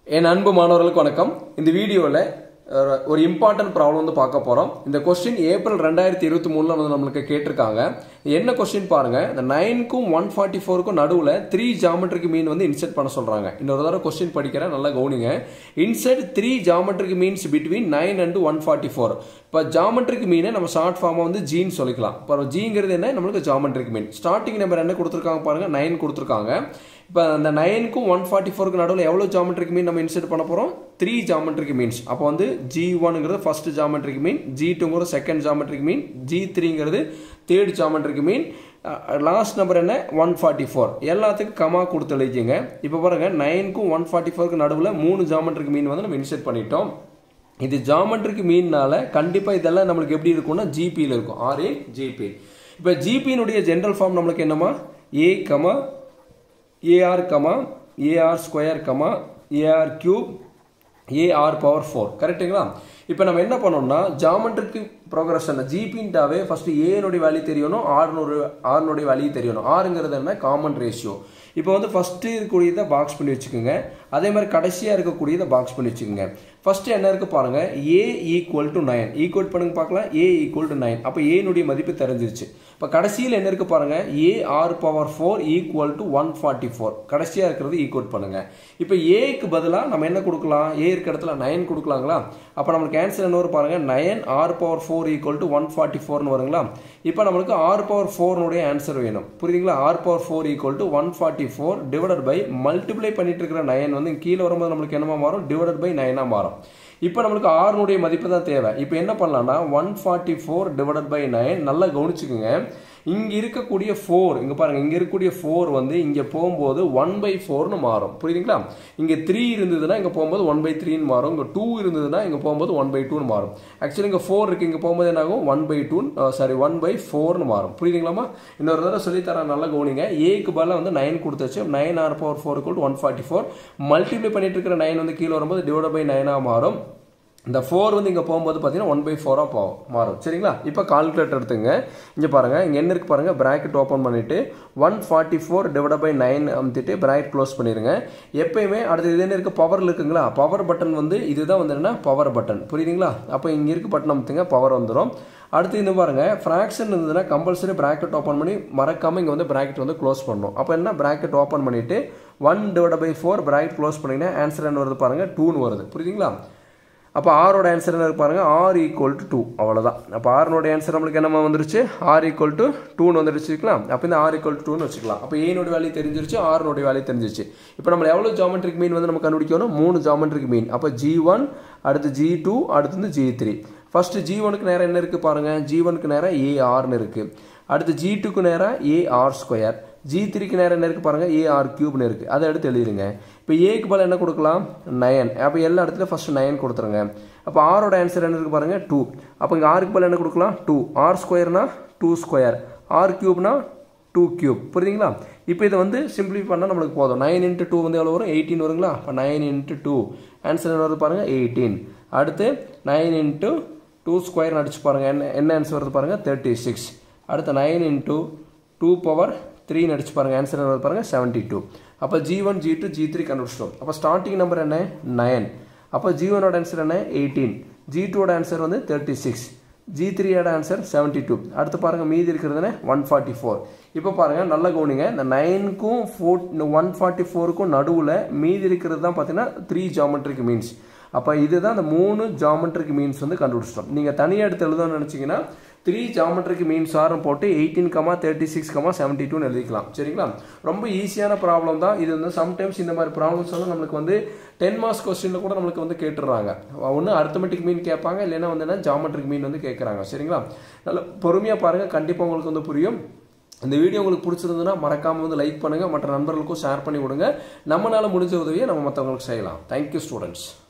என் அன்பு மாணவர்களுக்கு வணக்கம் இந்த வீடியோவில் ஒரு இம்பார்ட்டன்ட் ப்ராப்ளம் வந்து பார்க்க போகிறோம் இந்த கொஸ்டின் ஏப்ரல் ரெண்டாயிரத்தி இருபத்தி மூணில் வந்து நம்மளுக்கு கேட்டிருக்காங்க என்ன கொஸ்டின் பாருங்க இந்த நைனுக்கும் ஒன் ஃபார்ட்டி ஃபோருக்கும் நடுவில் த்ரீ ஜாமெட்ரிக் மீன் வந்து இன்செர்ட் பண்ண சொல்கிறாங்க இன்னொரு தடவை கொஸ்டின் படிக்கிறேன் நல்லா கவனிங்க insert three geometric means between nine and one forty four இப்போ ஜாமெட்ரிக் மீனை நம்ம ஷார்ட் ஃபார்மாக வந்து ஜீன் சொல்லிக்கலாம் இப்போ ஜீங்கிறது என்ன நம்மளுக்கு ஜாமெட்ரிக் மீன் ஸ்டார்டிங் நம்பர் என்ன கொடுத்துருக்காங்க பாருங்க நைன் கொடுத்துருக்காங்க இப்போ அந்த நைனுக்கும் ஒன் ஃபார்ட்டி ஃபோருக்கு நடுவில் எவ்வளோ ஜாமெட்ரிக் மீன் நம்ம இன்செர்ட் பண்ண போகிறோம் த்ரீ ஜாமெட்ரிக் மீன்ஸ் அப்போ வந்து ஜி ஒன்ங்கிறது ஃபர்ஸ்ட் ஜாமெட்ரிக் மீன் ஜி டூங்கிறது செகண்ட் ஜாமெட்ரிக் மீன் ஜி த்ரீங்கிறது third geometric mean last number என்ன ஒன் ஃபார்ட்டி ஃபோர் எல்லாத்துக்கும் கமா கொடுத்து எழுதிங்க இப்போ பாருங்க நைனுக்கும் ஒன் ஃபார்ட்டி ஃபோருக்கு நடுவில் மூணு ஜாமெட்ரிக் மீன் வந்து நம்ம இன்செர்ட் பண்ணிட்டோம் இது ஜாமெட்ரிக் மீன்னால கண்டிப்பாக இதெல்லாம் நம்மளுக்கு எப்படி இருக்கும்னா ஜிபியில் இருக்கும் ஆர்ஏ ஜிபி இப்போ ஜிபியினுடைய ஜென்ரல் ஃபார்ம் நம்மளுக்கு என்னமா A comma A R comma A R square comma A R cube A R power four கரெக்டுங்களா இப்போ நம்ம என்ன பண்ணோம்னா ஜாமெட்ரிக்கு ப்ரோக்ரஷன் ஜிபின்ட்டாவே ஃபர்ஸ்ட் ஏனுடைய வேல்யூ தெரியணும் ஆறுனுடைய ஆறுனுடைய வேல்யூ தெரியணும் ஆறுங்கிறது என்ன காமன் ரேஷியோ இப்போ வந்து ஃபஸ்ட்டு இருக்கக்கூடியதை பாக்ஸ் பண்ணி வச்சுக்கோங்க அதே மாதிரி கடைசியாக இருக்கக்கூடியதை பாக்ஸ் பண்ணி வச்சுக்கோங்க ஃபர்ஸ்ட் என்ன இருக்கு பாருங்க A equal to nine equal பண்ணுங்க பார்க்கலாம் ஏ ஈக்குவல் டு நைன் அப்போ ஏனுடைய மதிப்பு தெரிஞ்சிருச்சு இப்போ கடைசியில் என்ன இருக்கு பாருங்க A R power four equal to one forty four கடைசியாக இருக்கிறது ஈக்குவல் பண்ணுங்க இப்போ ஏக்கு பதிலாக நம்ம என்ன கொடுக்கலாம் ஏ இருக்க இடத்துல நைன் கொடுக்கலாங்களா அப்போ நம்மளுக்கு ஆன்சர் என்ன வரும் பாருங்க nine R power four equal to one forty ஃபோர்னு வருங்களா இப்போ நம்மளுக்கு ஆர் பவர் ஃபோர்னுடைய ஆன்சர் வேணும் புரியுதுங்களா R power four equal to one forty four divided by multiply பண்ணிட்டு இருக்கிற நைன் வந்து கீழே வரும்போது நம்மளுக்கு என்னமா மாறும் டிவைடட் பை நைனாக மாறும் இப்போ நம்மளுக்கு ஆறுனுடைய மதிப்பு தான் தேவை இப்போ என்ன பண்ணலாம்னா one forty four divided by nine நல்லா கவனிச்சுக்கோங்க இங்கே இருக்கக்கூடிய ஃபோர் இங்கே பாருங்கள் இங்கே இருக்கக்கூடிய ஃபோர் வந்து இங்கே போகும்போது ஒன் பை ஃபோர்னு மாறும் புரியுதுங்களா இங்கே த்ரீ இருந்ததுன்னா இங்கே போகும்போது ஒன் பை த்ரீன்னு மாறும் இங்கே டூ இருந்ததுன்னா இங்கே போகும்போது ஒன் பை டூன்னு மாறும் ஆக்சுவலி இங்கே ஃபோர் இருக்குது இங்கே போகும்போது என்ன ஆகும் one by two sorry one by ஃபோர்னு மாறும் புரியுதுங்களாமா இன்னொரு தடவை சொல்லித்தரேன் நல்லா கவனிங்க ஏக்கு பதிலாக வந்து நைன் கொடுத்தாச்சு nine R power four equal one forty four multiply பண்ணிட்டு இருக்கிற நைன் வந்து கீழே வரும்போது டிவைட் பை நைனாக மாறும் இந்த ஃபோர் வந்து இங்கே போகும்போது பார்த்தீங்கன்னா ஒன் பை ஃபோராக போகும் மாறும் சரிங்களா இப்போ கால்குலேட்டர் எடுத்துங்க இங்கே பாருங்கள் இங்கே என்ன இருக்குது பாருங்கள் ப்ராக்கெட் ஓப்பன் பண்ணிவிட்டு one forty four divide by nine அமுத்திட்டு ப்ராக்கெட் க்ளோஸ் பண்ணிடுங்க எப்பயுமே அடுத்து இது என்ன இருக்குது பவரில் இருக்குங்களா பவர் பட்டன் வந்து இதுதான் வந்து என்னன்னா பவர் பட்டன் புரியுதுங்களா அப்போ இங்கே இருக்க பட்டன் அமுத்துங்க பவர் வந்துடும் அடுத்து இந்த பாருங்க ஃப்ராக்ஷன் இருந்ததுன்னா கம்பல்சரி ப்ராக்கெட் ஓப்பன் பண்ணி மறக்காம இங்கே வந்து ப்ராக்கெட் வந்து க்ளோஸ் பண்ணணும் அப்போ என்ன ப்ராக்கெட் ஓப்பன் பண்ணிட்டு one divide by four bracket close பண்ணிங்கன்னா ஆன்சர் என்ன வருது பாருங்க டூன்னு வருது புரியுதுங்களா அப்போ ஆரோட ஆன்சர் என்ன பாருங்க ஆர் ஈக்குவல் டு டூ அவ்வளோதான் அப்போ ஆர்னோட ஆன்சர் நம்மளுக்கு என்னமா வந்துருச்சு ஆர் ஈக்குவல் டு டூன்னு வந்துருச்சு வச்சுக்கலாம் அப்போ இந்த ஆர் ஈக்குவல் டு டூன்னு வச்சுக்கலாம் அப்போ ஏனோட வேல்யூ தெரிஞ்சிருச்சு ஆர்னோட வேல்யூ தெரிஞ்சிருச்சு இப்போ நம்ம எவ்வளோ ஜாமெட்ரிக் மீன் வந்து நம்ம கண்டுபிடிக்கணும் மூணு ஜாமெட்ரிக் மீன் அப்போ ஜி ஒன் அடுத்து ஜி டூ அடுத்து வந்து ஜி த்ரீ ஃபர்ஸ்ட் ஜி ஒனுக்கு நேரம் என்ன இருக்குது பாருங்க ஜி ஒனுக்கு நேரம் ஏ ஆர்னு இருக்குது அடுத்து ஜி டூக்கு நேரம் ஏ ஆர் ஸ்கொயர் ஜி த்ரீக்கு நேரம் என்ன இருக்குது பாருங்கள் ஏஆர் கியூப்னு இருக்குது அதை எடுத்து எழுதிருங்க இப்போ ஏக்கு பதில் என்ன கொடுக்கலாம் நயன் அப்போ எல்லா இடத்துல ஃபஸ்ட்டு நயன் கொடுத்துருங்க அப்போ ஆரோட ஆன்சர் என்ன இருக்குது பாருங்கள் டூ அப்போ இங்கே ஆருக்கு பதில் என்ன கொடுக்கலாம் டூ ஆர் ஸ்கொயர்னா டூ ஸ்கொயர் ஆர் கியூப்னா டூ கியூப் புரியுதுங்களா இப்போ இதை வந்து சிம்பிளி பண்ணால் நம்மளுக்கு போதும் நைன் இன்ட்டு டூ வந்து எவ்வளோ வரும் எயிட்டீன் வருங்களா அப்போ நைன் இன்ட்டு டூ ஆன்சர் என்ன வருது பாருங்கள் எயிட்டீன் அடுத்து நைன் இன்ட்டு டூ ஸ்கொயர் அடிச்சு பாருங்கள் என்ன என்ன ஆன்சர் வருது பாருங்கள் தேர்ட்டி சிக்ஸ் அடுத்து nine into two power three அடிச்சு பாருங்க ஆன்சர் என்ன பாருங்க செவன்டி டூ அப்போ G one G two G three கண்டுபிடிச்சிட்டோம் அப்போ ஸ்டார்டிங் நம்பர் என்ன நயன் அப்போ ஜி ஒனோட ஆன்சர் என்ன எயிட்டீன் ஜி டூவோட ஆன்சர் வந்து தேர்ட்டி சிக்ஸ் ஜி த்ரீயோட ஆன்சர் செவன்டி டூ அடுத்து பாருங்க மீதி இருக்கிறதுனே ஒன் ஃபார்ட்டி ஃபோர் இப்போ பாருங்க நல்ல கவனிங்க இந்த நைனுக்கும் ஃபோர் ஒன் ஃபார்ட்டி ஃபோருக்கும் நடுவில் மீதி இருக்கிறது தான் பார்த்தீங்கன்னா த்ரீ ஜாமெட்ரிக் மீன்ஸ் அப்போ இதுதான் அந்த மூணு ஜாமெட்ரிக் மீன்ஸ் வந்து கண்டுபிடிச்சிட்டோம் நீங்கள் தனியாக எடுத்து எழுதணும்னு நினச்சிங்கன்னா த்ரீ ஜாமெட்ரிக் மீன்ஸ் ஆரம் போட்டு eighteen comma thirty six comma seventy டூன்னு எழுதிக்கலாம் சரிங்களா ரொம்ப ஈஸியான ப்ராப்ளம் தான் இது வந்து சம்டைம்ஸ் இந்த மாதிரி ப்ராப்ளம்ஸ் வந்து நம்மளுக்கு வந்து டென் மார்க்ஸ் கொஸ்டினில் கூட நம்மளுக்கு வந்து கேட்டுடுறாங்க ஒன்று அர்த்தமெட்டிக் மீன் கேட்பாங்க இல்லைன்னா வந்து என்ன ஜாமெட்ரிக் மீன் வந்து கேட்குறாங்க சரிங்களா நல்லா பொறுமையாக பாருங்கள் கண்டிப்பாக உங்களுக்கு வந்து புரியும் இந்த வீடியோ உங்களுக்கு பிடிச்சிருந்ததுன்னா மறக்காமல் வந்து லைக் பண்ணுங்கள் மற்ற நண்பர்களுக்கும் ஷேர் பண்ணி விடுங்க நம்மளால் முடிஞ்ச உதவியை நம்ம மற்றவங்களுக்கு செய்யலாம் தேங்க்யூ ஸ்டூடெண்ட்ஸ்